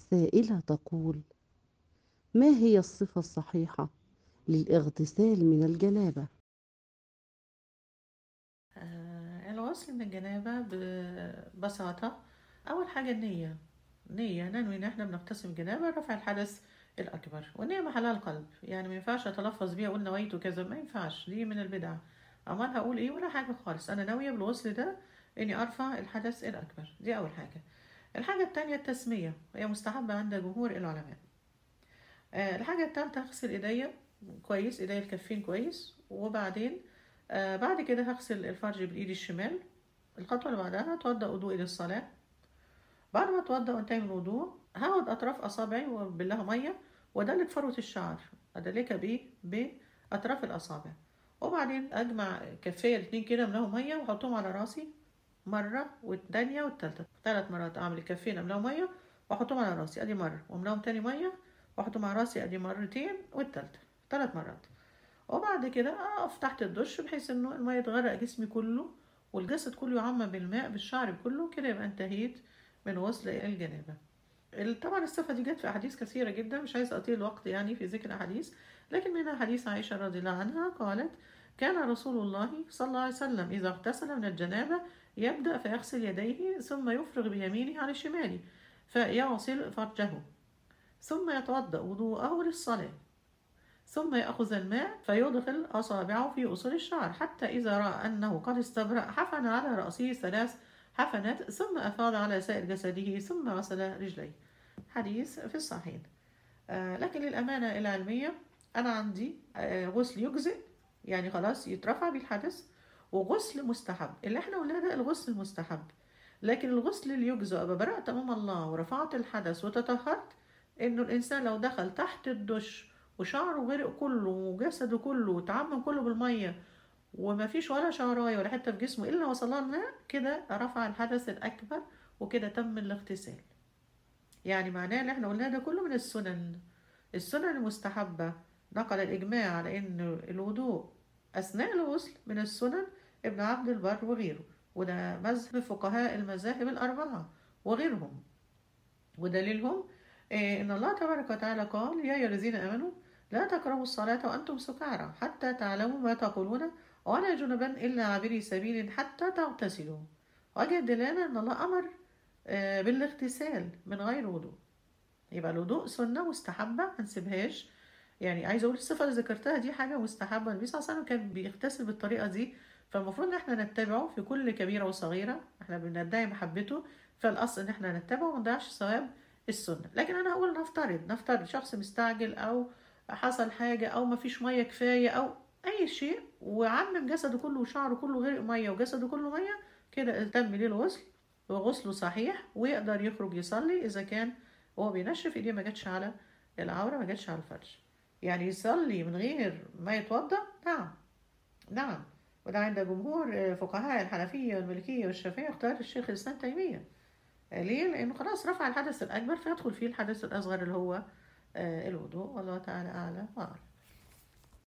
سائلة تقول ما هي الصفة الصحيحة للاغتسال من الجنابة آه، الغسل من الجنابة ببساطة أول حاجة النية نية ننوي إن إحنا بنغتسل من الجنابة رفع الحدث الأكبر والنية محلها القلب يعني ما ينفعش أتلفظ بيها أقول نويت كذا ما ينفعش دي من البدع أمال هقول إيه ولا حاجة خالص أنا ناوية بالغسل ده إني أرفع الحدث الأكبر دي أول حاجة الحاجة التانية التسمية هي مستحبة عند جمهور العلماء آه، الحاجة التالتة هغسل ايديا كويس ايديا الكفين كويس وبعدين آه بعد كده هغسل الفرج بالايد الشمال الخطوة اللي بعدها اتوضأ وضوئي للصلاة بعد ما اتوضأ وانتهي من الوضوء هاخد اطراف اصابعي وبالله مية وادلك فروة الشعر ادلكها بايه باطراف الاصابع وبعدين اجمع كفاية الاتنين كده املاهم مية واحطهم على راسي مرة والتانية والتالتة ثلاث مرات اعمل الكفين املاهم مية واحطهم على راسي ادي مرة واملاهم تاني مية واحطهم على راسي ادي مرتين والتالتة ثلاث مرات وبعد كده اقف تحت الدش بحيث انه المية تغرق جسمي كله والجسد كله يعمم بالماء بالشعر كله كده يبقى انتهيت من غسل الجنابة ال- طبعا الصفة دي جت في أحاديث كثيرة جدا مش عايز أطيل الوقت يعني في ذكر أحاديث لكن منها حديث عائشة رضي الله عنها قالت كان رسول الله صلى الله عليه وسلم إذا اغتسل من الجنابة يبدأ فيغسل يديه ثم يفرغ بيمينه على شماله فيغسل فرجه ثم يتوضأ وضوءه للصلاة ثم يأخذ الماء فيدخل أصابعه في أصول الشعر حتى إذا رأى أنه قد استبرأ حفن على رأسه ثلاث حفنات ثم أفاض على سائر جسده ثم غسل رجليه حديث في الصحيح آه لكن للأمانة العلمية أنا عندي آه غسل يجزئ يعني خلاص يترفع بالحدث وغسل مستحب اللي احنا قلنا ده الغسل المستحب لكن الغسل اللي يجزئ أبقى برأت أمام الله ورفعت الحدث وتطهرت إنه الإنسان لو دخل تحت الدش وشعره غرق كله وجسده كله وتعمم كله بالمية وما فيش ولا شعراية ولا حتة في جسمه إلا وصلها الماء كده رفع الحدث الأكبر وكده تم الاغتسال يعني معناه اللي احنا قلناه ده كله من السنن السنن المستحبة نقل الإجماع على إن الوضوء أثناء الغسل من السنن ابن عبد البر وغيره وده مذهب فقهاء المذاهب الأربعة وغيرهم ودليلهم إيه إن الله تبارك وتعالى قال يا أيها الذين آمنوا لا تقربوا الصلاة وأنتم سكارى حتى تعلموا ما تقولون ولا جنبا إلا عابري سبيل حتى تغتسلوا وجه الدلالة أن الله أمر آه، بالاغتسال من غير وضوء يبقى الوضوء سنة مستحبة ما نسيبهاش يعني عايزة أقول الصفة اللي ذكرتها دي حاجة مستحبة النبي صلى الله عليه وسلم كان بيغتسل بالطريقة دي فالمفروض إن احنا نتبعه في كل كبيرة وصغيرة احنا بندعي محبته فالأصل إن احنا نتبعه وما نضيعش ثواب السنة لكن أنا هقول نفترض نفترض شخص مستعجل أو حصل حاجة أو مفيش مية كفاية أو أي شيء وعمم جسده كله وشعره كله غرق مية وجسده كله مية كده تم ليه الغسل وغسله صحيح ويقدر يخرج يصلي إذا كان هو بينشف إيديه ما جاتش على العورة ما جاتش على الفرج يعني يصلي من غير ما يتوضأ نعم نعم وده عند جمهور فقهاء الحنفية والمالكية والشافعية اختار الشيخ الإسلام تيمية ليه؟ لأنه خلاص رفع الحدث الأكبر فيدخل فيه الحدث الأصغر اللي هو آه، الوضوء والله تعالى أعلى وأعلم